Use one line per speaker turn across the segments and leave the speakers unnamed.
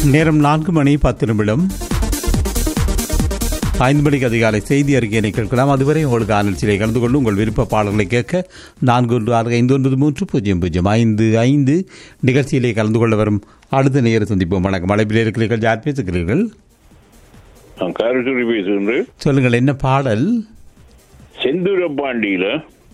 நேரம் நான்கு மணி பத்து நிமிடம் ஐந்து மணிக்கு அதிகாலை செய்தி அறிக்கையினை கேட்கலாம் அதுவரை உங்களுக்கு ஆனல்சியிலே கலந்து கொண்டு உங்கள் விருப்ப பாடல்களை கேட்க நான்கு ஒன்று ஆறு ஐந்து ஒன்பது மூன்று பூஜ்ஜியம் பூஜ்ஜியம் ஐந்து ஐந்து நிகழ்ச்சியிலே கலந்து கொள்ள வரும் அடுத்த நேர சந்திப்போம் வணக்கம் அழைப்பில் இருக்கிறீர்கள் யார் பேசுகிறீர்கள்
நான் காரசூரி பேசுகின்றேன்
சொல்லுங்கள் என்ன பாடல்
செந்தூரப்பாண்டியில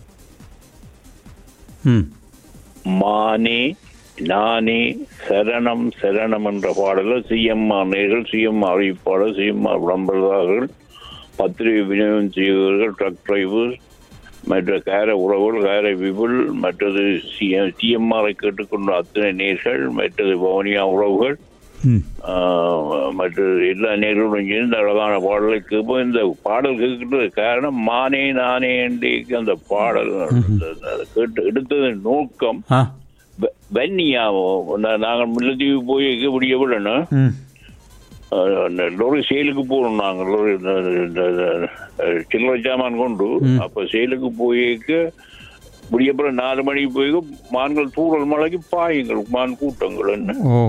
ம்
மானே நானே சரணம் சரணம் என்ற பாடல சிஎம்ஆர் நேர்கள் சிஎம்ஆர் அறிவிப்பாளர் சிஎம்ஆர் விளம்பரதாரர்கள் பத்திரிகை விநியோகம் செய்பவர்கள் ட்ரக் டிரைவர் மற்ற கார உறவுகள் கார விபுல் மற்றது சிஎம்ஆரை கேட்டுக்கொண்ட அத்தனை நேர்கள் மற்றது பவனியா உறவுகள்
ம்
ஆஹ் மற்ற எல்லா நேர்களும் சேர்ந்து அழகான பாடலை கேட்போம் இந்த பாடல் கேட்கிறது காரணம் மானே நானே என்று அந்த பாடல் அந்த- அதை கேட்டு எடுத்தது நோக்கம்
ஆ
வ- வன்னியாவோ நா- நாங்கள் முல்லத்தீவு போய் முடிய விடணும்
ம்
லோரி சேலுக்கு போகணும் நாங்கள் லோரி இந்த- இந்த- இந்த- சில்லறை சாமான் கொண்டு அப்ப சேலுக்கு போயிக்க முடியப்புறம் நாலு மணிக்கு போய் மான்கள் தூரல் மலைக்கு பாயுங்கள் மான் கூட்டங்கள் என்ன
ஓ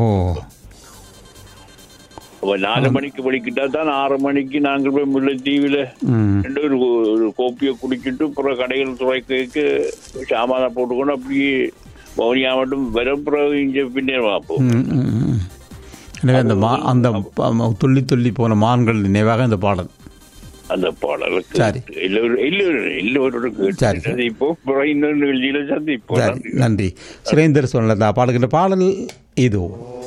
அப்ப நாலு மணிக்கு வலிக்கிட்டா தான் ஆறு மணிக்கு நாங்கள் போய் முல்லைத்தீவில்
ம்
ரெண்டு ஒரு ஒரு கோப்பியை குடிச்சிட்டு அப்புறம் கடைகள் துறைக்கு சாமான போட்டுக்கொண்டு அப்படியே பவுனியா மட்டும் வர பிறகு இங்கே பின்னே பார்ப்போம்
ம், ம், ம். எனவே அந்த மா அந்த ப- துள்ளி துள்ளி போன மான்கள் நினைவாக இந்த பாடல்
அந்த பாடலுக்கு
சரி.
எல்லோரும் எல்லோரும் எல்லோரோட
சரி,
கேட்டு இப்போ பிறகு இன்னொரு நிகழ்ச்சியில சந்திப்போம்
சரி நன்றி சுரேந்தர் சொன்னது பாடுகின்ற பாடல் இதோ